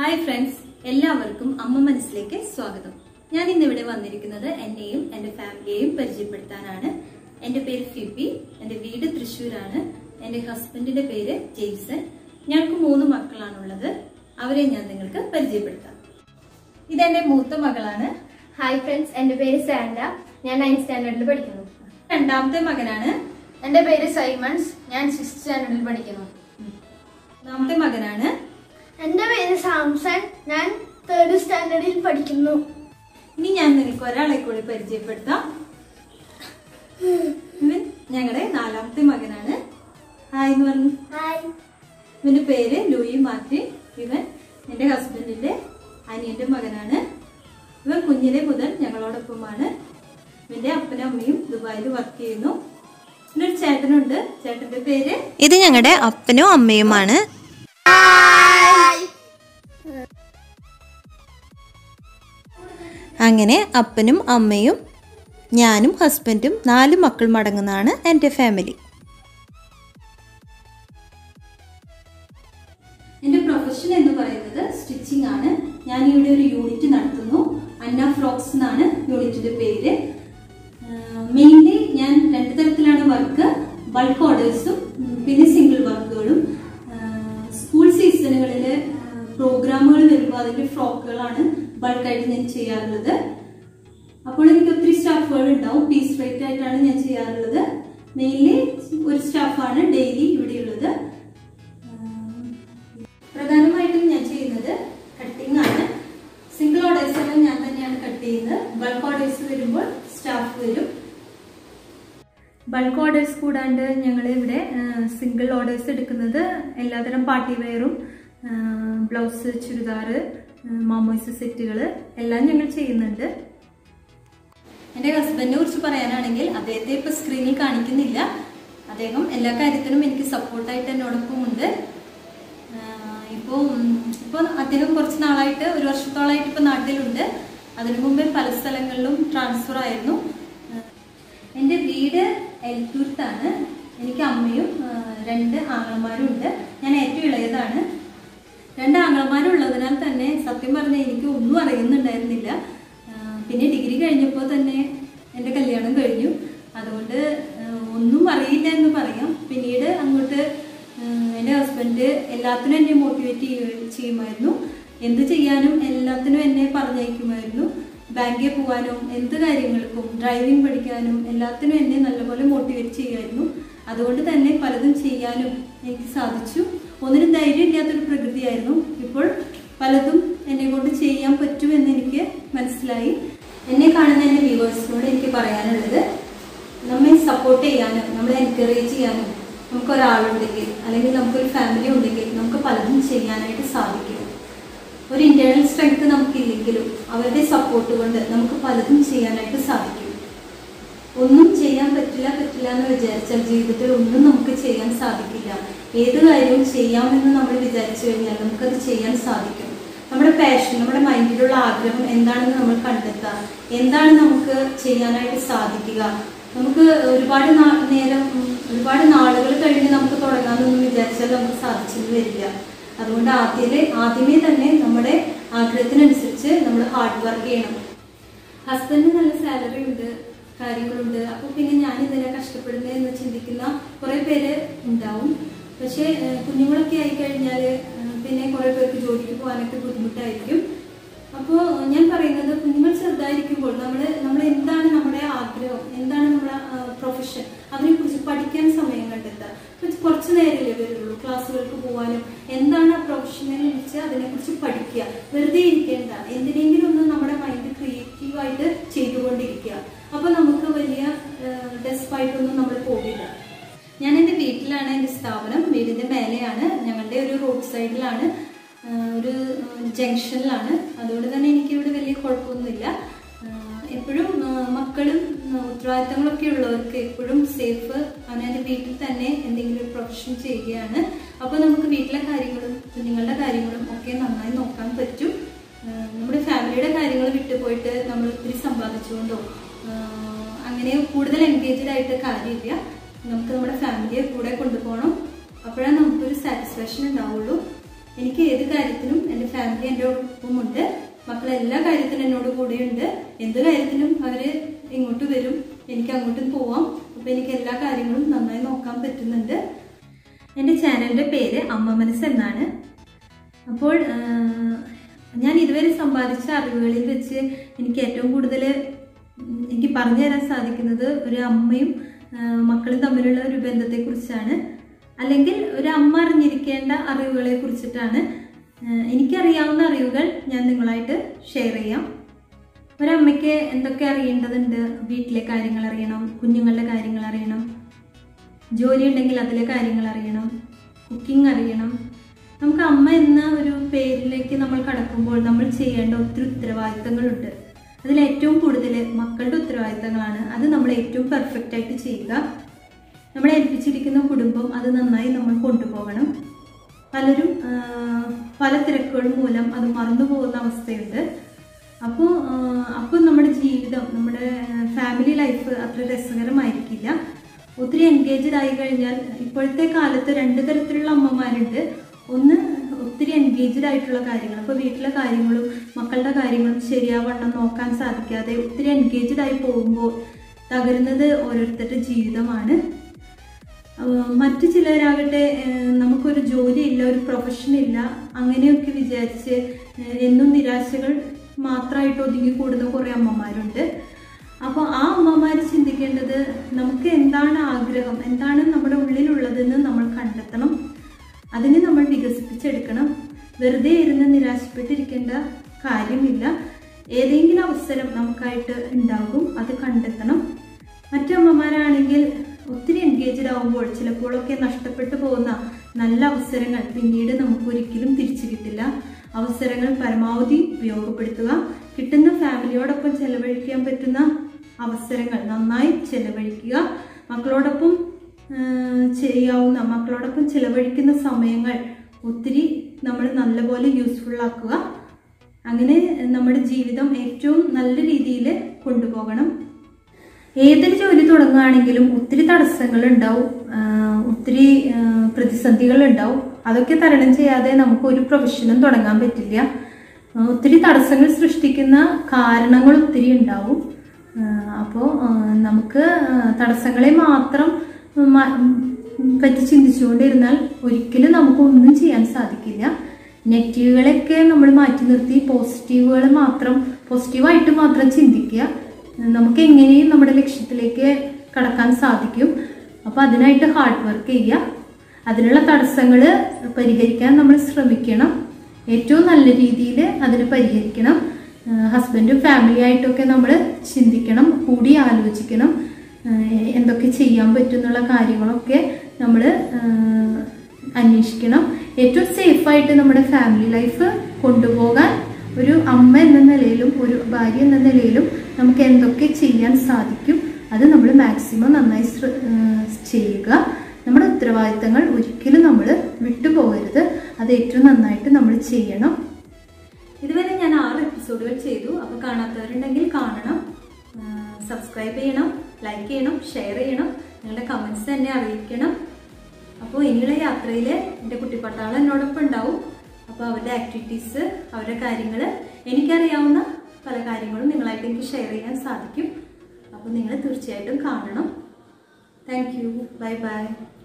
hi friends എല്ലാവർക്കും അമ്മ മനസ്സിലേക്ക് സ്വാഗതം ഞാൻ ഇന്ന് ഇവിടെ വന്നിരിക്കുന്നത് എന്നെയും എന്റെ ഫാമിലിയെയും പരിചയപ്പെടുത്താനാണ് എന്റെ പേര് ഫിബി എന്റെ വീട് തൃശ്ശൂരാണ് എന്റെ ഹസ്ബൻഡിന്റെ പേര് ജെയ്സൺ ഞങ്ങൾക്ക് മൂന്ന് മക്കളാണുള്ളത് അവരെ ഞാൻ നിങ്ങൾക്ക് പരിചയപ്പെടുത്താം ഇതെന്റെ മൂത്ത മകളാണ് ഹായ് ഫ്രണ്ട്സ് എൻ്റെ പേര് സാൻഡ ഞാൻ നയൻത് സ്റ്റാൻഡേർഡിൽ പഠിക്കുന്നു രണ്ടാമത്തെ മകനാണ് എൻ്റെ പേര് സൈമൺസ് ഞാൻ സിക്സ് സ്റ്റാൻഡേർഡിൽ പഠിക്കുന്നു മൂന്നാമത്തെ മകനാണ് എൻ്റെ പേര് സാംസൺ ഞാൻ തേർഡ് സ്റ്റാൻഡേർഡിൽ പഠിക്കുന്നു ഇനി ഞാൻ നിങ്ങൾക്ക് ഒരാളെ കൂടി പരിചയപ്പെടുത്താം ഇവൻ ഞങ്ങളുടെ നാലാമത്തെ മകനാണ് ഹായ് എന്ന് പറഞ്ഞു ഹായ് ഇവന്റെ പേര് ലൂയി മാർട്ടിൻ ഇവൻ എന്റെ ഹസ്ബൻഡിന്റെ അനിയന്റെ മകനാണ് ഇവൻ കുഞ്ഞിലെ മുതൽ ഞങ്ങളോടൊപ്പമാണ് ഇവന്റെ അപ്പനും അമ്മയും ദുബായിൽ വർക്ക് ചെയ്യുന്നു പിന്നെ ഒരു ചേട്ടനുണ്ട് ചേട്ടന്റെ പേര് ഇത് ഞങ്ങളുടെ അപ്പനും അമ്മയുമാണ് അങ്ങനെ അപ്പനും അമ്മയും ഞാനും ഹസ്ബൻഡും നാല് മക്കൾ മടങ്ങുന്നതാണ് എൻ്റെ ഫാമിലി എന്റെ പ്രൊഫഷൻ എന്ന് പറയുന്നത് സ്റ്റിച്ചിങ് ആണ് ഞാൻ ഇവിടെ ഒരു യൂണിറ്റ് നടത്തുന്നു അന്ന ഫ്രോക്സ് എന്നാണ് യൂണിറ്റിന്റെ പേര് മെയിൻലി ഞാൻ രണ്ട് തരത്തിലാണ് വർക്ക് ബൾക്ക് ഓർഡേഴ്സും പിന്നെ സിംഗിൾ വർക്കുകളും സ്കൂൾ സീസണുകളിൽ പ്രോഗ്രാമുകൾ വരുമ്പോൾ അതിന്റെ ഫ്രോക്കുകളാണ് ബൾക്കായിട്ട് ഞാൻ ചെയ്യാറുള്ളത് അപ്പോൾ എനിക്ക് ഒത്തിരി സ്റ്റാഫുകൾ ഉണ്ടാവും പീസ് റേറ്റ് ആയിട്ടാണ് ഞാൻ ചെയ്യാറുള്ളത് മെയിൻലി ഒരു സ്റ്റാഫാണ് ഡെയിലി ഇവിടെയുള്ളത് ഉം, പ്രധാനമായിട്ടും ഞാൻ ചെയ്യുന്നത് കട്ടിംഗ് ആണ് സിംഗിൾ ഓർഡേഴ്സ് എല്ലാം ഞാൻ തന്നെയാണ് കട്ട് ചെയ്യുന്നത് ബൾക്ക് ഓർഡേഴ്സ് വരുമ്പോൾ സ്റ്റാഫ് വരും ബൾക്ക് ഓർഡേഴ്സ് കൂടാണ്ട് ഞങ്ങൾ ഇവിടെ സിംഗിൾ ഓർഡേഴ്സ് എടുക്കുന്നത് എല്ലാതരം പാർട്ടി വെയറും ബ്ലൗസ് ചുരിദാർ മാമോയ്സ് സെറ്റുകൾ എല്ലാം ഞങ്ങൾ ചെയ്യുന്നുണ്ട് എൻ്റെ ഹസ്ബൻഡിനെ കുറിച്ച് പറയാനാണെങ്കിൽ അദ്ദേഹത്തെ ഇപ്പൊ സ്ക്രീനിൽ കാണിക്കുന്നില്ല അദ്ദേഹം എല്ലാ കാര്യത്തിനും എനിക്ക് സപ്പോർട്ടായിട്ട് എന്നോടൊപ്പം ഉണ്ട് ഇപ്പോൾ ഇപ്പോൾ അദ്ദേഹം കുറച്ച് നാളായിട്ട് ഒരു വർഷത്തോളായിട്ട് ഇപ്പോൾ നാട്ടിലുണ്ട് അതിനു മുമ്പേ പല സ്ഥലങ്ങളിലും ട്രാൻസ്ഫർ ആയിരുന്നു ആഹ് എൻ്റെ വീട് എൽത്തൂർത്താണ് എനിക്ക് അമ്മയും ആഹ് രണ്ട് ആങ്ങളമാരും ഉണ്ട് ഞാൻ ഏറ്റവും ഇളയതാണ് രണ്ട് ആങ്ങളമാരുള്ളതിനാൽ തന്നെ സത്യം പറഞ്ഞാൽ എനിക്ക് ഒന്നും അറിയുന്നുണ്ടായിരുന്നില്ല ആഹ് പിന്നെ ഡിഗ്രി കഴിഞ്ഞപ്പോൾ തന്നെ എൻ്റെ കല്യാണം കഴിഞ്ഞു അതുകൊണ്ട് ആഹ് ഒന്നും അറിയില്ല എന്ന് പറയാം പിന്നീട് അങ്ങോട്ട് ആഹ് എൻ്റെ ഹസ്ബൻഡ് എല്ലാത്തിനും എന്നെ മോട്ടിവേറ്റ് ചെയ്യുമായിരുന്നു എന്ത് ചെയ്യാനും എല്ലാത്തിനും എന്നെ പറഞ്ഞയക്കുമായിരുന്നു ബാങ്കിൽ പോകാനും എന്ത് കാര്യങ്ങൾക്കും ഡ്രൈവിംഗ് പഠിക്കാനും എല്ലാത്തിനും എന്നെ നല്ലപോലെ മോട്ടിവേറ്റ് ചെയ്യുമായിരുന്നു അതുകൊണ്ട് തന്നെ പലതും ചെയ്യാനും എനിക്ക് സാധിച്ചു ഒന്നിനും ധൈര്യം ഇല്ലാത്തൊരു പ്രകൃതിയായിരുന്നു ഇപ്പോൾ പലതും എന്നെ കൊണ്ട് ചെയ്യാൻ പറ്റുമെന്ന് എനിക്ക് മനസ്സിലായി എന്നെ കാണുന്ന എൻ്റെ വ്യൂവേഴ്സിനോട് എനിക്ക് പറയാനുള്ളത് നമ്മെ സപ്പോർട്ട് ചെയ്യാനും നമ്മളെ എൻകറേജ് ചെയ്യാനും നമുക്ക് ഒരാളുണ്ടെങ്കിൽ അല്ലെങ്കിൽ നമുക്കൊരു ഫാമിലി ഉണ്ടെങ്കിൽ നമുക്ക് പലതും ചെയ്യാനായിട്ട് സാധിക്കും ഒരു ഇന്റേണൽ സ്ട്രെങ്ത് നമുക്കില്ലെങ്കിലും അവരുടെ സപ്പോർട്ട് കൊണ്ട് നമുക്ക് പലതും ചെയ്യാനായിട്ട് സാധിക്കും ഒന്നും ചെയ്യാൻ പറ്റില്ല പറ്റില്ല എന്ന് വിചാരിച്ചാൽ ജീവിതത്തിൽ ഒന്നും നമുക്ക് ചെയ്യാൻ സാധിക്കില്ല ഏത് കാര്യവും ചെയ്യാമെന്ന് നമ്മൾ വിചാരിച്ചു കഴിഞ്ഞാൽ നമുക്കത് ചെയ്യാൻ സാധിക്കും നമ്മുടെ പാഷൻ നമ്മുടെ മൈൻഡിലുള്ള ആഗ്രഹം എന്താണെന്ന് നമ്മൾ കണ്ടെത്തുക എന്താണ് നമുക്ക് ചെയ്യാനായിട്ട് സാധിക്കുക നമുക്ക് ഒരുപാട് നാ- നേരം ഉം, ഒരുപാട് നാളുകൾ കഴിഞ്ഞ് നമുക്ക് തുടങ്ങാമെന്നൊന്നും വിചാരിച്ചാൽ നമുക്ക് സാധിച്ചെന്ന് വരില്ല അതുകൊണ്ട് ആദ്യമേ ആദ്യമേ തന്നെ നമ്മുടെ ആഗ്രഹത്തിനനുസരിച്ച് നമ്മൾ ഹാർഡ് വർക്ക് ചെയ്യണം ഹസ്ബൻഡിന് നല്ല സാലറി ഉണ്ട് കാര്യങ്ങളുണ്ട് അപ്പോൾ പിന്നെ ഞാൻ ഇതിനെ കഷ്ടപ്പെടുന്നത് എന്ന് ചിന്തിക്കുന്ന കുറെ പേര് ഉണ്ടാവും പക്ഷേ ഏഹ്, കുഞ്ഞുങ്ങളൊക്കെ ആയി കഴിഞ്ഞാൽ പിന്നെ കുറെ പേർക്ക് ജോലിക്ക് പോകാനൊക്കെ ബുദ്ധിമുട്ടായിരിക്കും അപ്പോൾ ഞാൻ പറയുന്നത് കുഞ്ഞുങ്ങൾ ചെറുതായിരിക്കുമ്പോൾ നമ്മൾ നമ്മൾ എന്താണ് നമ്മുടെ ആഗ്രഹം എന്താണ് നമ്മുടെ പ്രൊഫഷൻ അതിനെക്കുറിച്ച് പഠിക്കാൻ സമയം കണ്ടെത്തുക ഇപ്പൊ കുറച്ച് നേരമല്ലേ വരുള്ളൂ ക്ലാസ്സുകൾക്ക് പോകാനും എന്താണ് ആ പ്രൊഫഷനെ കുറിച്ച് അതിനെക്കുറിച്ച് പഠിക്കുക വെറുതെ ഇരിക്കേണ്ട എന്തിനെങ്കിലും ഒന്ന് നമ്മുടെ മൈൻഡ് ക്രിയേറ്റീവായിട്ട് ചെയ്തുകൊണ്ടിരിക്കുക അപ്പൊ നമുക്ക് വലിയ ഡെസ്പായിട്ടൊന്നും നമ്മൾ പോകില്ല ഞാൻ എൻ്റെ വീട്ടിലാണ് എൻ്റെ സ്ഥാപനം വീടിൻ്റെ മേലെയാണ് ഞങ്ങളുടെ ഒരു റോഡ് സൈഡിലാണ് ആഹ് ഒരു ജംഗ്ഷനിലാണ് അതുകൊണ്ട് തന്നെ എനിക്കിവിടെ വലിയ കുഴപ്പമൊന്നുമില്ല ആഹ് എപ്പോഴും ആഹ് മക്കളും ആഹ് ഉത്തരവാദിത്തങ്ങളൊക്കെ ഉള്ളവർക്ക് എപ്പോഴും സേഫ് അവനവൻ്റെ വീട്ടിൽ തന്നെ എന്തെങ്കിലും ഒരു പ്രൊഫഷൻ ചെയ്യുകയാണ് അപ്പോൾ നമുക്ക് വീട്ടിലെ കാര്യങ്ങളും കുഞ്ഞുങ്ങളുടെ കാര്യങ്ങളും ഒക്കെ നന്നായി നോക്കാൻ പറ്റും ആഹ് നമ്മുടെ ഫാമിലിയുടെ കാര്യങ്ങൾ വിട്ടുപോയിട്ട് നമ്മൾ ഒത്തിരി സമ്പാദിച്ചുകൊണ്ടോ ആഹ് അങ്ങനെ കൂടുതൽ എൻഗേജ്ഡ് ആയിട്ട് കാര്യമില്ല നമുക്ക് നമ്മുടെ ഫാമിലിയെ കൂടെ കൊണ്ടുപോകണം അപ്പോഴാണ് നമുക്കൊരു സാറ്റിസ്ഫാക്ഷൻ ഉണ്ടാവുള്ളൂ എനിക്ക് ഏത് കാര്യത്തിനും എൻ്റെ ഫാമിലി എൻ്റെ എൻ്റെ ഒപ്പമുണ്ട് മക്കൾ എല്ലാ കാര്യത്തിനും എന്നോട് കൂടെയുണ്ട് എന്ത് കാര്യത്തിനും അവര് ഇങ്ങോട്ട് വരും എനിക്ക് അങ്ങോട്ടും പോവാം അപ്പൊ എനിക്ക് എല്ലാ കാര്യങ്ങളും നന്നായി നോക്കാൻ പറ്റുന്നുണ്ട് എൻ്റെ ചാനലിന്റെ പേര് അമ്മ മനസ്സ് എന്നാണ് അപ്പോൾ ആ, ഞാൻ ഇതുവരെ സമ്പാദിച്ച അറിവുകളിൽ വെച്ച് എനിക്ക് ഏറ്റവും കൂടുതൽ എനിക്ക് പറഞ്ഞു തരാൻ സാധിക്കുന്നത് ഒരു അമ്മയും ആ, മക്കളും തമ്മിലുള്ള ഒരു ബന്ധത്തെക്കുറിച്ചാണ് അല്ലെങ്കിൽ ഒരു അമ്മ അറിഞ്ഞിരിക്കേണ്ട അറിവുകളെ കുറിച്ചിട്ടാണ് ആ, എനിക്കറിയാവുന്ന അറിവുകൾ ഞാൻ നിങ്ങളായിട്ട് ഷെയർ ചെയ്യാം ഒരമ്മയ്ക്ക് എന്തൊക്കെ അറിയേണ്ടതുണ്ട് വീട്ടിലെ കാര്യങ്ങൾ അറിയണം കുഞ്ഞുങ്ങളുടെ കാര്യങ്ങൾ അറിയണം ജോലി ഉണ്ടെങ്കിൽ അതിലെ കാര്യങ്ങൾ അറിയണം കുക്കിംഗ് അറിയണം നമുക്ക് അമ്മ എന്ന ഒരു പേരിലേക്ക് നമ്മൾ കടക്കുമ്പോൾ നമ്മൾ ചെയ്യേണ്ട ഒത്തിരി ഉത്തരവാദിത്തങ്ങളുണ്ട് അതിൽ ഏറ്റവും കൂടുതൽ മക്കളുടെ ഉത്തരവാദിത്തങ്ങളാണ് അത് നമ്മൾ ഏറ്റവും പെർഫെക്റ്റ് ആയിട്ട് ചെയ്യുക നമ്മളെ ഏൽപ്പിച്ചിരിക്കുന്ന കുടുംബം അത് നന്നായി നമ്മൾ കൊണ്ടുപോകണം പലരും ആ, പല തിരക്കുകൾ മൂലം അത് മറന്നു പോകുന്ന അവസ്ഥയുണ്ട് അപ്പോൾ അപ്പോൾ നമ്മുടെ ജീവിതം നമ്മുടെ ഫാമിലി ലൈഫ് അത്ര രസകരമായിരിക്കില്ല ഒത്തിരി എൻഗേജ്ഡ് ആയി കഴിഞ്ഞാൽ ഇപ്പോഴത്തെ കാലത്ത് രണ്ട് തരത്തിലുള്ള അമ്മമാരുണ്ട് ഒന്ന് ഒത്തിരി എൻഗേജ്ഡ് ആയിട്ടുള്ള കാര്യങ്ങൾ അപ്പോൾ വീട്ടിലെ കാര്യങ്ങളും മക്കളുടെ കാര്യങ്ങളും ശരിയാവണ്ണം നോക്കാൻ സാധിക്കാതെ ഒത്തിരി എൻഗേജ്ഡ് ആയി പോകുമ്പോൾ തകരുന്നത് ഓരോരുത്തരുടെ ജീവിതമാണ് ആഹ് മറ്റു ചിലരാകട്ടെ ആഹ് നമുക്കൊരു ജോലിയില്ല ഒരു പ്രൊഫഷൻ ഇല്ല അങ്ങനെയൊക്കെ വിചാരിച്ച് ആഹ് എന്നും നിരാശകൾ മാത്രമായിട്ട് ഒതുങ്ങിക്കൂടുന്ന കുറേ അമ്മമാരുണ്ട് അപ്പോൾ ആ അമ്മമാർ ചിന്തിക്കേണ്ടത് നമുക്ക് എന്താണ് ആഗ്രഹം എന്താണ് നമ്മുടെ ഉള്ളിലുള്ളതെന്ന് നമ്മൾ കണ്ടെത്തണം അതിനെ നമ്മൾ വികസിപ്പിച്ചെടുക്കണം വെറുതെ ഇരുന്ന് നിരാശപ്പെട്ടിരിക്കേണ്ട കാര്യമില്ല ഏതെങ്കിലും അവസരം നമുക്കായിട്ട് ഉണ്ടാകും അത് കണ്ടെത്തണം മറ്റമ്മമാരാണെങ്കിൽ ഒത്തിരി എൻഗേജ്ഡ് ആവുമ്പോൾ ചിലപ്പോഴൊക്കെ നഷ്ടപ്പെട്ടു പോകുന്ന നല്ല അവസരങ്ങൾ പിന്നീട് നമുക്ക് ഒരിക്കലും തിരിച്ചു കിട്ടില്ല അവസരങ്ങൾ പരമാവധി ഉപയോഗപ്പെടുത്തുക കിട്ടുന്ന ഫാമിലിയോടൊപ്പം ചെലവഴിക്കാൻ പറ്റുന്ന അവസരങ്ങൾ നന്നായി ചെലവഴിക്കുക മക്കളോടൊപ്പം ആ, ചെയ്യാവുന്ന മക്കളോടൊപ്പം ചിലവഴിക്കുന്ന സമയങ്ങൾ ഒത്തിരി നമ്മൾ നല്ലപോലെ യൂസ്ഫുൾ ആക്കുക അങ്ങനെ നമ്മുടെ ജീവിതം ഏറ്റവും നല്ല രീതിയിൽ കൊണ്ടുപോകണം ഏതൊരു ജോലി തുടങ്ങുകയാണെങ്കിലും ഒത്തിരി തടസ്സങ്ങൾ ഉണ്ടാവും ഒത്തിരി പ്രതിസന്ധികൾ ഉണ്ടാവും അതൊക്കെ തരണം ചെയ്യാതെ നമുക്ക് ഒരു പ്രൊഫഷനും തുടങ്ങാൻ പറ്റില്ല ആ, ഒത്തിരി തടസ്സങ്ങൾ സൃഷ്ടിക്കുന്ന കാരണങ്ങൾ ഒത്തിരി ഉണ്ടാവും അപ്പോൾ നമുക്ക് ആ, തടസ്സങ്ങളെ മാത്രം മ- ഉം, പറ്റി ചിന്തിച്ചുകൊണ്ടിരുന്നാൽ ഒരിക്കലും നമുക്ക് ഒന്നും ചെയ്യാൻ സാധിക്കില്ല നെഗറ്റീവുകളൊക്കെ നമ്മൾ മാറ്റി നിർത്തി പോസിറ്റീവുകൾ മാത്രം പോസിറ്റീവായിട്ട് മാത്രം ചിന്തിക്കുക നമുക്ക് എങ്ങനെയും നമ്മുടെ ലക്ഷ്യത്തിലേക്ക് കടക്കാൻ സാധിക്കും അപ്പോൾ അതിനായിട്ട് ഹാർഡ് വർക്ക് ചെയ്യുക അതിനുള്ള തടസ്സങ്ങൾ പരിഹരിക്കാൻ നമ്മൾ ശ്രമിക്കണം ഏറ്റവും നല്ല രീതിയിൽ അതിന് പരിഹരിക്കണം ഹസ്ബൻഡും ഫാമിലി ആയിട്ടൊക്കെ നമ്മൾ ചിന്തിക്കണം കൂടി ആലോചിക്കണം ആഹ് എന്തൊക്കെ ചെയ്യാൻ പറ്റും എന്നുള്ള കാര്യങ്ങളൊക്കെ നമ്മൾ അന്വേഷിക്കണം ഏറ്റവും സേഫായിട്ട് നമ്മുടെ ഫാമിലി ലൈഫ് കൊണ്ടുപോകാൻ ഒരു അമ്മ എന്ന നിലയിലും ഒരു ഭാര്യ എന്ന നിലയിലും നമുക്ക് എന്തൊക്കെ ചെയ്യാൻ സാധിക്കും അത് നമ്മൾ മാക്സിമം നന്നായി ശ്ര- ആഹ് ചെയ്യുക നമ്മുടെ ഉത്തരവാദിത്തങ്ങൾ ഒരിക്കലും നമ്മൾ വിട്ടുപോകരുത് അത് ഏറ്റവും നന്നായിട്ട് നമ്മൾ ചെയ്യണം ഇതുവരെ ഞാൻ ആറ് എപ്പിസോഡുകൾ ചെയ്തു അപ്പോൾ കാണാത്തവരുണ്ടെങ്കിൽ കാണണം സബ്സ്ക്രൈബ് ചെയ്യണം ലൈക്ക് ചെയ്യണം ഷെയർ ചെയ്യണം നിങ്ങളുടെ കമൻസ് തന്നെ അറിയിക്കണം അപ്പോൾ ഇനിയുള്ള യാത്രയിൽ എൻ്റെ കുട്ടിപ്പട്ടാളം എന്നോടൊപ്പം ഉണ്ടാവും അപ്പോൾ അവരുടെ ആക്ടിവിറ്റീസ് അവരുടെ കാര്യങ്ങൾ എനിക്കറിയാവുന്ന പല കാര്യങ്ങളും നിങ്ങളായിട്ട് എനിക്ക് ഷെയർ ചെയ്യാൻ സാധിക്കും അപ്പോൾ നിങ്ങൾ തീർച്ചയായിട്ടും കാണണം താങ്ക് യു ബൈ ബൈ